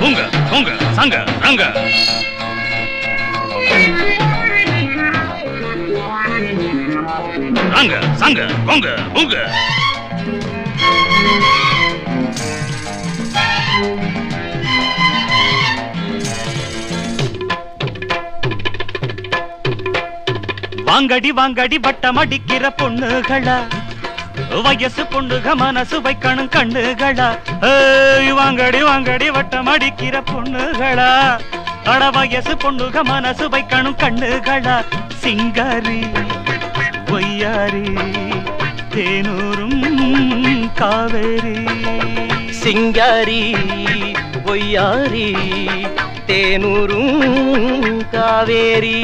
பூங்க பூங்க சங்க ரங்க ரங்க சங்க பொங்க பூங்க வாங்கடி வாங்கடி வட்டம் அடிக்கிற பொண்ணுகளா வயசு பொண்ணுக மனசு வைக்கணும் கண்ணுகளா ஏய் வாங்கடி வாங்கடி வட்டம் அடிக்கிற பொண்ணுகளா அட வயசு பொண்ணுக மனசு வைக்கணும் கண்ணுகளா சிங்காரி ஒய்யாரி தேனூரும் காவேரி சிங்காரி பொய்யாரி தேனூரும் காவேரி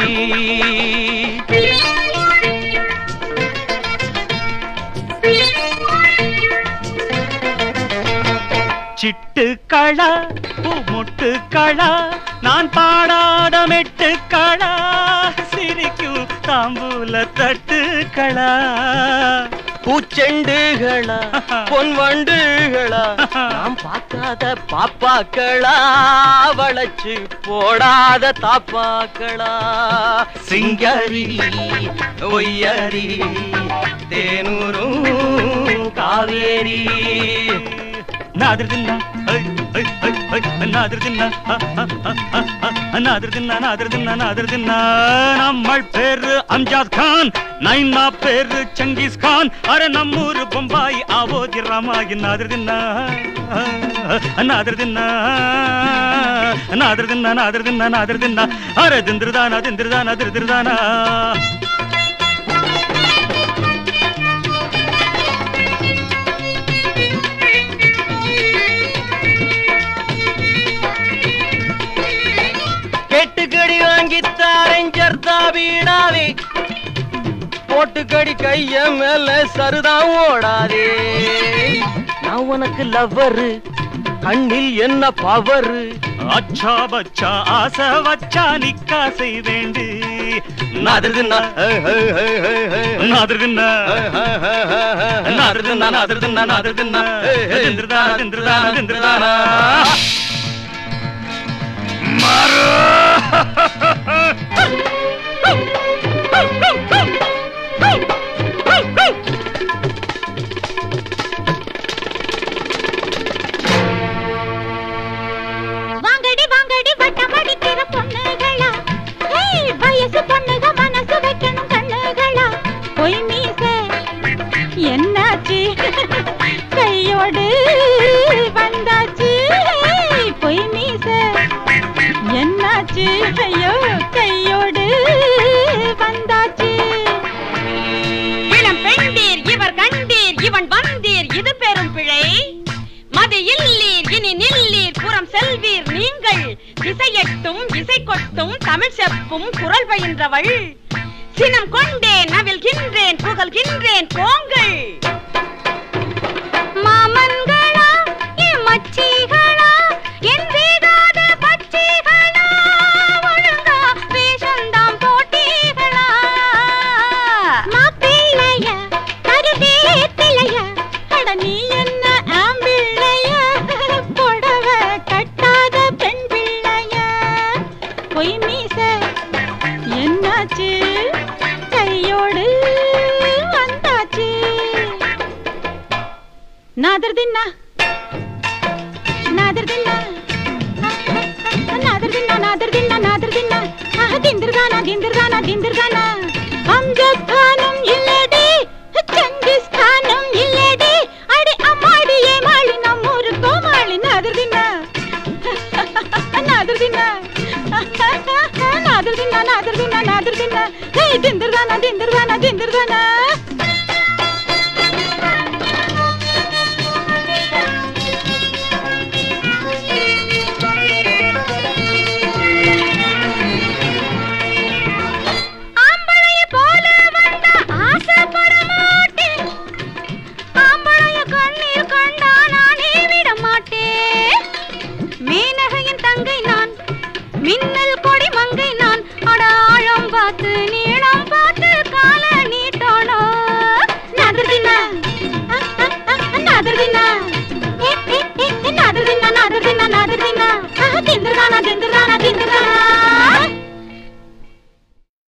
சிட்டு களா பூமொட்டு களா நான் பாடாத மெட்டு களா சிரிக்கும் தாம்பூல தட்டு களா பூச்செண்டுகளா பொன் வண்டுகளா நாம் பார்க்காத பாப்பாக்களா வளைச்சு போடாத தாப்பாக்களா சிங்காரி ஒய்யாரி தேனூரும் காவேரி நாதிருதின்னா நாதிருதின்னா நாதிருதின்னா நாதிருதின்னா நாதிருதின்னா நம்மள் பேரு அம்ஜாத் கான் நைனா பேரு சங்கீஸ் கான் அர நம்மூரு பொம்பாய் ஆவோதி ராமாயி நாதிருதின்னா நாதிருதின்னா நாதிருதின்னா நாதிருதின்னா நாதிருதின்னா அர திந்திருதானா திந்திருதானா திருதிருதானா கெட்டுக்கடி வாங்கித்தாரேன் ஜர்தா வீடாவே போட்டுக்கடி கைய மேல சருதான் ஓடாதே நான் உனக்கு லவ்வரு கண்ணில் என்ன பவரு அச்சா பச்சா ஆசை வச்சா நிக்கா செய்வேண்டு நாதிருதுன்னா நாதிருதின்னா நாதிருதின்னா நாதிருதின்னா நாதிருதின்னா திந்திருதானா திந்திருதானா திந்திருதானா மாறு வாங்கடி வாங்கடி வட்டம் அடிக்கிற பொண்ணுகளா ஏய், வயசு பொண்ணுக மனசு வைக்கணும் கண்ணுகளா பொய் மீச என்னாச்சு கையோடு வந்தாச்சு ஏய், பொய் மீச என்னாச்சு ஐயோ கையோடு வந்தாச்சு இளம் பெண்டீர் இவர் கண்டீர் இவன் வந்தீர் இது பெரும் பிழை மது இல்லீர் இனி நில்லீர் புறம் செல்வீர் நீங்கள் திசையெட்டும் இசை கொட்டும் தமிழ் செப்பும் குரல் பயின்றவள் சினம் கொண்டேன் நவில்கின்றேன் புகழ்கின்றேன் போங்கள் மாமன்களா என் மச்சிகளா என் வேகாத பச்சிகளா ஒழுங்கா வேஷந்தாம் போட்டிகளா மாப்பிள்ளைய கருதே பிள்ளைய அட நீ என்ன ஆம்பிள்ளைய புடவ கட்டாத பெண் பிள்ளைய பொய் மீச என்னாச்சு கையோடு வந்தாச்சு நாதர்தின்னா நாதர்தின்னா நாதர்தின்னா நாதர்தின்னா நாதர்தின்னா ஆஹ் திந்திர்தானா திந்திர்தானா திந்திர்தானா அம்ஜத் கானும் இல்லடி சங்கிஸ் கானும் இல்லடி அடி அம்மாடி ஏ மாளி நம்மூரு கோமாளி நாதர்தின்னா நாதர்தின்னா நாதர்தின்னா நாதர்தின்னா நாதர்தின்னா ஹே திந்திர்தானா திந்திர்தானா திந்திர்தானா